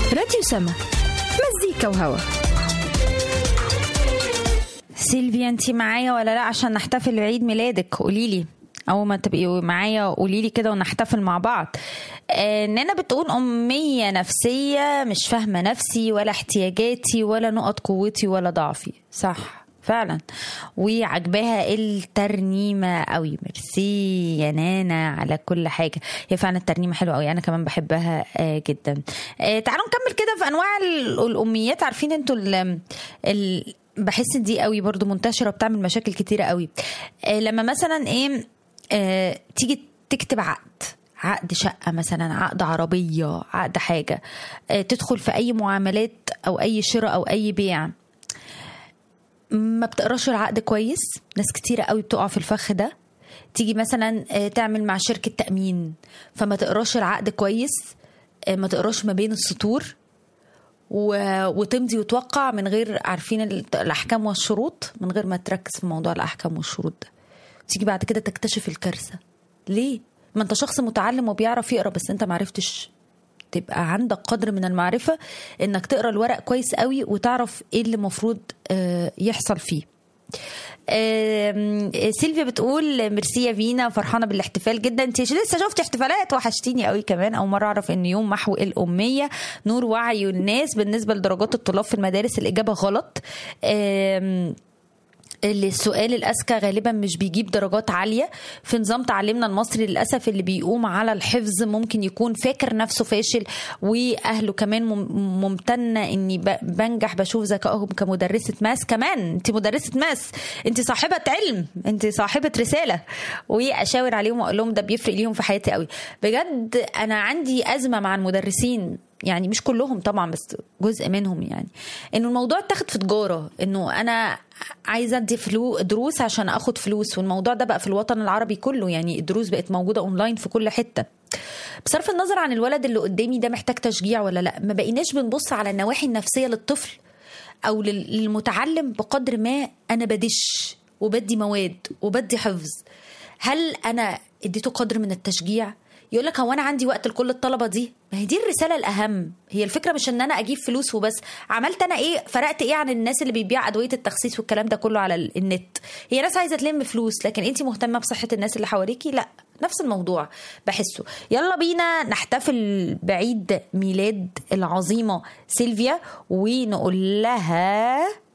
راديو سما مزيكا وهوا سيلفيا انت معايا ولا لا عشان نحتفل بعيد ميلادك قولي لي اول ما تبقي معايا قولي لي كده ونحتفل مع بعض آه، نانا بتقول اميه نفسيه مش فاهمه نفسي ولا احتياجاتي ولا نقط قوتي ولا ضعفي صح فعلا وعجباها الترنيمه قوي ميرسي يا نانا على كل حاجه هي فعلا الترنيمه حلوه قوي انا كمان بحبها آه، جدا آه، تعالوا نكمل كده في انواع ال- الاميات عارفين انتوا ال- ال- بحس دي قوي برضو منتشره وبتعمل مشاكل كتيره قوي آه، لما مثلا ايه آه، تيجي تكتب عقد عقد شقة مثلا عقد عربية عقد حاجة آه، تدخل في أي معاملات أو أي شراء أو أي بيع ما بتقراش العقد كويس ناس كتيرة قوي بتقع في الفخ ده تيجي مثلا آه، تعمل مع شركة تأمين فما تقراش العقد كويس آه، ما تقراش ما بين السطور و... وتمضي وتوقع من غير عارفين ال- الأحكام والشروط من غير ما تركز في موضوع الأحكام والشروط ده تيجي بعد كده تكتشف الكارثة ليه؟ ما انت شخص متعلم وبيعرف يقرا بس انت معرفتش تبقى عندك قدر من المعرفة انك تقرا الورق كويس قوي وتعرف ايه اللي المفروض آه، يحصل فيه آم، سيلفيا بتقول ميرسي يا فينا فرحانه بالاحتفال جدا انت لسه شفتي احتفالات وحشتيني قوي كمان اول مره اعرف ان يوم محو الاميه نور وعي الناس بالنسبه لدرجات الطلاب في المدارس الاجابه غلط آم، السؤال الأذكى غالبا مش بيجيب درجات عالية في نظام تعليمنا المصري للأسف اللي بيقوم على الحفظ ممكن يكون فاكر نفسه فاشل وأهله كمان مم- ممتنة إني ب- بنجح بشوف ذكائهم كمدرسة ماس كمان أنت مدرسة ماس أنت صاحبة علم أنت صاحبة رسالة وأشاور عليهم وأقول لهم ده بيفرق ليهم في حياتي قوي بجد أنا عندي أزمة مع المدرسين يعني مش كلهم طبعا بس جزء منهم يعني انه الموضوع اتاخد في تجاره انه انا عايزه ادي فلو دروس عشان اخد فلوس والموضوع ده بقى في الوطن العربي كله يعني الدروس بقت موجوده اونلاين في كل حته بصرف النظر عن الولد اللي قدامي ده محتاج تشجيع ولا لا ما بقيناش بنبص على النواحي النفسيه للطفل او لل- للمتعلم بقدر ما انا بدش وبدي مواد وبدي حفظ هل انا اديته قدر من التشجيع يقول لك هو انا عندي وقت لكل الطلبه دي ما هي دي الرساله الاهم هي الفكره مش ان انا اجيب فلوس وبس عملت انا ايه فرقت ايه عن الناس اللي بيبيع ادويه التخسيس والكلام ده كله على ال- النت هي ناس عايزه تلم فلوس لكن انت مهتمه بصحه الناس اللي حواليكي لا نفس الموضوع بحسه يلا بينا نحتفل بعيد ميلاد العظيمه سيلفيا ونقول لها